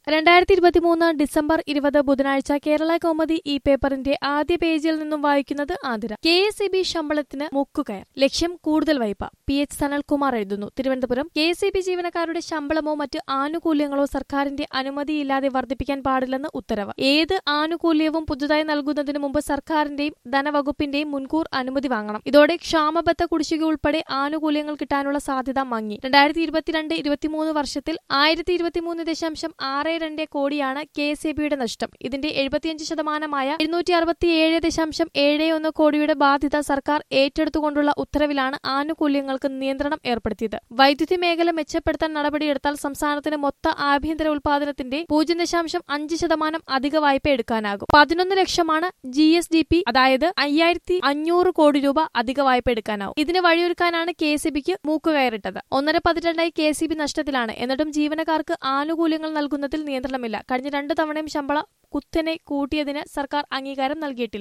രണ്ടായിരത്തി ഇരുപത്തിമൂന്ന് ഡിസംബർ ഇരുപത് ബുധനാഴ്ച കേരള കൗമുദി ഈ പേപ്പറിന്റെ ആദ്യ പേജിൽ നിന്നും വായിക്കുന്നത് Athira K S E B ശമ്പളത്തിന് മുക്കുകയർ ലക്ഷ്യം കൂടുതൽ വായ്പ പി എച്ച് സനൽകുമാർ എഴുതുന്നു Thiruvananthapuram K S E B ജീവനക്കാരുടെ ശമ്പളമോ മറ്റ് ആനുകൂല്യങ്ങളോ സർക്കാരിന്റെ അനുമതിയില്ലാതെ വർദ്ധിപ്പിക്കാൻ പാടില്ലെന്ന് ഉത്തരവ് ഏത് ആനുകൂല്യവും പുതുതായി നൽകുന്നതിന് മുമ്പ് സർക്കാരിന്റെയും ധനവകുപ്പിന്റെയും മുൻകൂർ അനുമതി വാങ്ങണം ഇതോടെ ക്ഷാമബത്ത കുടിശ്ശിക ഉൾപ്പെടെ ആനുകൂല്യങ്ങൾ കിട്ടാനുള്ള സാധ്യത മങ്ങി രണ്ടായിരത്തി ഇരുപത്തിരണ്ട് ഇരുപത്തിമൂന്ന് വർഷത്തിൽ ആയിരത്തി ഇരുപത്തിമൂന്ന് ദശാംശം ആറ് രണ്ട് കോടിയാണ് കെ എസ് ഇ ബിയുടെ നഷ്ടം ഇതിന്റെ എഴുപത്തിയഞ്ച് ശതമാനമായ എഴുന്നൂറ്റി അറുപത്തിയേഴ് ദശാംശം ഏഴ് ഒന്ന് കോടിയുടെ ബാധ്യത സർക്കാർ ഏറ്റെടുത്തുകൊണ്ടുള്ള ഉത്തരവിലാണ് ആനുകൂല്യങ്ങൾക്ക് നിയന്ത്രണം ഏർപ്പെടുത്തിയത് വൈദ്യുതി മേഖല മെച്ചപ്പെടുത്താൻ നടപടിയെടുത്താൽ സംസ്ഥാനത്തിന് മൊത്ത ആഭ്യന്തര ഉൽപാദനത്തിന്റെ പൂജ്യം ദശാംശം അഞ്ച് ശതമാനം അധിക വായ്പ എടുക്കാനാകും പതിനൊന്ന് ലക്ഷമാണ് ജി എസ് ഡി പി അതായത് അയ്യായിരത്തി അഞ്ഞൂറ് കോടി രൂപ അധിക വായ്പ എടുക്കാനാവും ഇതിന് വഴിയൊരുക്കാനാണ് കെ സി ബിക്ക് മൂക്കുകയറിട്ടത് ഒന്നര പതിറ്റാണ്ടായി കെ സി ബി നഷ്ടത്തിലാണ് എന്നിട്ടും ജീവനക്കാർക്ക് ആനുകൂല്യങ്ങൾ നൽകുന്നതിൽ നിയന്ത്രണമില്ല കഴിഞ്ഞ രണ്ടു തവണയും ശമ്പളം കുത്തനെ കൂട്ടിയതിന് സർക്കാർ അംഗീകാരം നൽകിയിട്ടില്ല